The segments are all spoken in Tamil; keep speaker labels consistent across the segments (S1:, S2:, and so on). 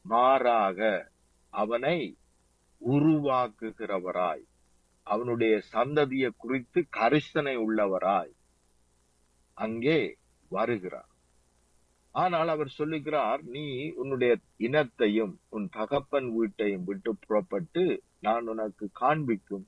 S1: மாறாக அவனை உருவாக்குகிறவராய் அவனுடைய சந்ததியை குறித்து கரிசனை உள்ளவராய் அங்கே வருகிறார் ஆனால் அவர் சொல்லுகிறார் நீ உன்னுடைய இனத்தையும் உன் தகப்பன் வீட்டையும் விட்டு புறப்பட்டு நான் உனக்கு காண்பிக்கும்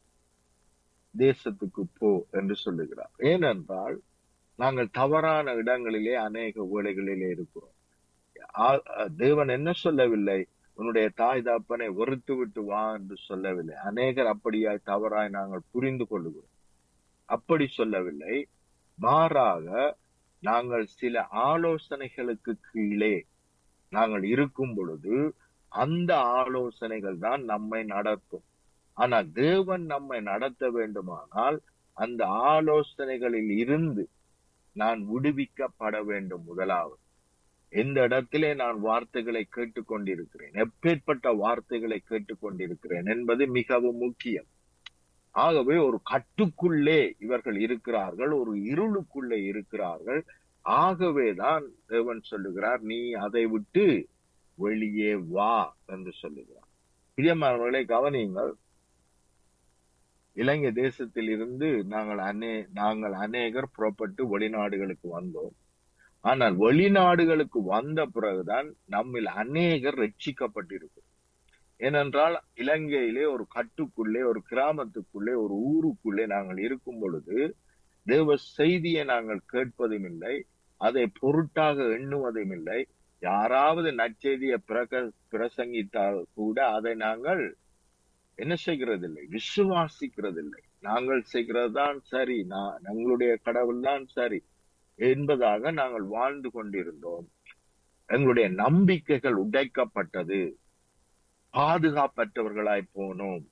S1: தேசத்துக்கு போ என்று சொல்லுகிறார் ஏனென்றால் நாங்கள் தவறான இடங்களிலே அநேக வேலைகளிலே இருக்கிறோம் ஆ- தேவன் என்ன சொல்லவில்லை உன்னுடைய தாய் தாப்பனை வெறுத்து விட்டு வா என்று சொல்லவில்லை அநேகர் அப்படியாய் தவறாய் நாங்கள் புரிந்து கொள்ளுகிறோம் அப்படி சொல்லவில்லை மாறாக நாங்கள் சில ஆலோசனைகளுக்கு கீழே நாங்கள் இருக்கும் பொழுது அந்த ஆலோசனைகள் தான் நம்மை நடத்தும் ஆனா தேவன் நம்மை நடத்த வேண்டுமானால் அந்த ஆலோசனைகளில் இருந்து நான் விடுவிக்கப்பட வேண்டும் முதலாவது எந்த இடத்திலே நான் வார்த்தைகளை கேட்டுக்கொண்டிருக்கிறேன் எப்பேற்பட்ட வார்த்தைகளை கேட்டுக்கொண்டிருக்கிறேன் என்பது மிகவும் முக்கியம் ஆகவே ஒரு கட்டுக்குள்ளே இவர்கள் இருக்கிறார்கள் ஒரு இருளுக்குள்ளே இருக்கிறார்கள் ஆகவேதான் தேவன் சொல்லுகிறார் நீ அதை விட்டு வெளியே வா என்று சொல்லுகிறார் பிரியமானவர்களை கவனியுங்கள் இலங்கை தேசத்தில் இருந்து நாங்கள் அநே நாங்கள் அநேகர் புறப்பட்டு வெளிநாடுகளுக்கு வந்தோம் ஆனால் வெளிநாடுகளுக்கு வந்த பிறகுதான் நம்மில் அநேகர் ரட்சிக்கப்பட்டிருக்கும் ஏனென்றால் இலங்கையிலே ஒரு கட்டுக்குள்ளே ஒரு கிராமத்துக்குள்ளே ஒரு ஊருக்குள்ளே நாங்கள் இருக்கும் பொழுது தேவ செய்தியை நாங்கள் கேட்பதும் இல்லை அதை பொருட்டாக எண்ணுவதும் இல்லை யாராவது நற்செய்தியை பிரக பிரசங்கித்தால் கூட அதை நாங்கள் என்ன செய்கிறதில்லை விசுவாசிக்கிறதில்லை நாங்கள் செய்கிறது தான் சரி நான் எங்களுடைய கடவுள் தான் சரி என்பதாக நாங்கள் வாழ்ந்து கொண்டிருந்தோம் எங்களுடைய நம்பிக்கைகள் உடைக்கப்பட்டது பாதுகாப்பற்றவர்களாய் போனோம்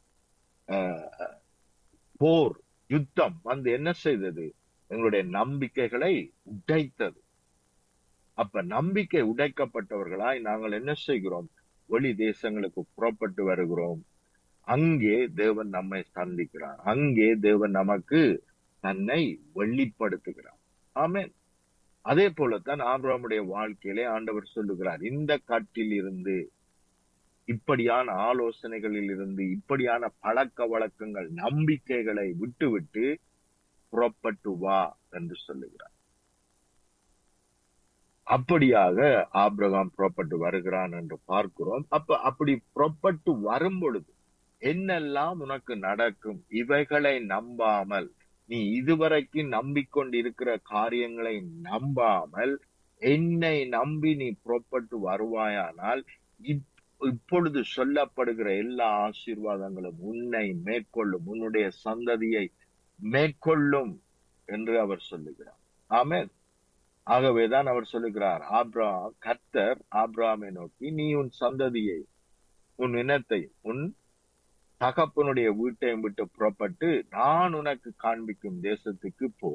S1: அஹ், போர் யுத்தம் வந்து என்ன செய்தது எங்களுடைய நம்பிக்கைகளை உடைத்தது அப்ப நம்பிக்கை உடைக்கப்பட்டவர்களாய் நாங்கள் என்ன செய்கிறோம் வெளி தேசங்களுக்கு புறப்பட்டு வருகிறோம் அங்கே தேவன் நம்மை சந்திக்கிறார் அங்கே தேவன் நமக்கு தன்னை வெளிப்படுத்துகிறார் ஆமென் அதே போலத்தான் ஆபிரகாமுடைய வாழ்க்கையிலே ஆண்டவர் சொல்லுகிறார் இந்த காட்டில் இருந்து இப்படியான ஆலோசனைகளில் இருந்து இப்படியான பழக்க வழக்கங்கள் நம்பிக்கைகளை விட்டுவிட்டு புறப்பட்டு வா என்று சொல்லுகிறார் அப்படியாக ஆபிரகாம் புறப்பட்டு வருகிறான் என்று பார்க்கிறோம் அப்ப அப்படி புறப்பட்டு வரும் பொழுது என்னெல்லாம் உனக்கு நடக்கும் இவைகளை நம்பாமல் நீ இதுவரைக்கும் நம்பிக்கொண்டிருக்கிற காரியங்களை நம்பாமல் என்னை நம்பி நீ புறப்பட்டு வருவாயானால் இப்- இப்பொழுது சொல்லப்படுகிற எல்லா ஆசீர்வாதங்களும் உன்னை மேற்கொள்ளும் உன்னுடைய சந்ததியை மேற்கொள்ளும் என்று அவர் சொல்லுகிறார் ஆமென் ஆகவேதான் அவர் சொல்லுகிறார் ஆப்ரா கர்த்தர் ஆப்ராமை நோக்கி நீ உன் சந்ததியை உன் இனத்தை உன் தகப்பனுடைய வீட்டையும் விட்டு புறப்பட்டு நான் உனக்கு காண்பிக்கும் தேசத்துக்கு போ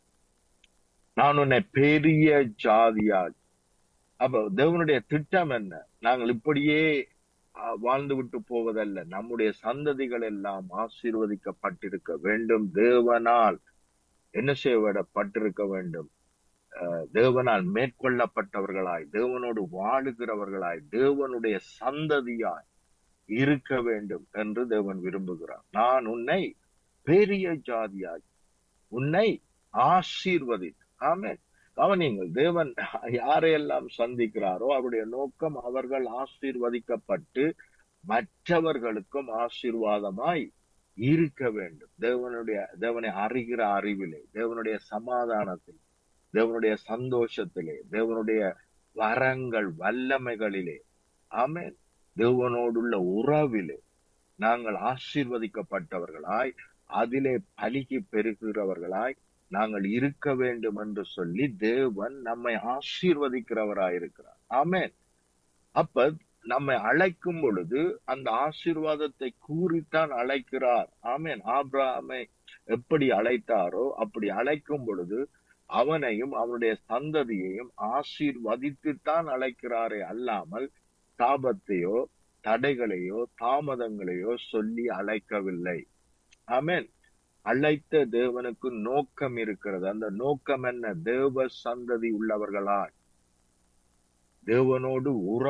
S1: நான் உன்னை பெரிய ஜாதியா அப்ப தேவனுடைய திட்டம் என்ன நாங்கள் இப்படியே அஹ், வாழ்ந்து விட்டு போவதல்ல நம்முடைய சந்ததிகள் எல்லாம் ஆசீர்வதிக்கப்பட்டிருக்க வேண்டும் தேவனால் என்ன செய்யப்பட்டிருக்க வேண்டும் அஹ், தேவனால் மேற்கொள்ளப்பட்டவர்களாய் தேவனோடு வாழுகிறவர்களாய் தேவனுடைய சந்ததியாய் இருக்க வேண்டும் என்று தேவன் விரும்புகிறார் நான் உன்னை பெரிய ஜாதியாய் உன்னை ஆசீர்வதித்து ஆமென் கவனியுங்கள் தேவன் யாரையெல்லாம் சந்திக்கிறாரோ அவருடைய நோக்கம் அவர்கள் ஆசீர்வதிக்கப்பட்டு மற்றவர்களுக்கும் ஆசீர்வாதமாய் இருக்க வேண்டும் தேவனுடைய தேவனை அறிகிற அறிவிலே தேவனுடைய சமாதானத்தில் தேவனுடைய சந்தோஷத்திலே தேவனுடைய வரங்கள் வல்லமைகளிலே ஆமென் தேவனோடுள்ள உறவிலே நாங்கள் ஆசீர்வதிக்கப்பட்டவர்களாய் அதிலே பலிக்கு பெருகிறவர்களாய் நாங்கள் இருக்க வேண்டும் என்று சொல்லி தேவன் நம்மை ஆசீர்வதிக்கிறவராய் இருக்கிறார் ஆமென் அப்ப நம்மை அழைக்கும் பொழுது அந்த ஆசீர்வாதத்தை கூறித்தான் அழைக்கிறார் ஆமென் ஆபிரகாமை எப்படி அழைத்தாரோ அப்படி அழைக்கும் பொழுது அவனையும் அவனுடைய சந்ததியையும் ஆசீர்வதித்துத்தான் அழைக்கிறாரே அல்லாமல் தாபத்தையோ தடைகளையோ தாமதங்களையோ சொல்லி அழைக்கவில்லை ஆமென் அழைத்த தேவனுக்கு நோக்கம் இருக்கிறது அந்த நோக்கம் என்ன தேவ சந்ததி உள்ளவர்களாய் தேவனோடு உற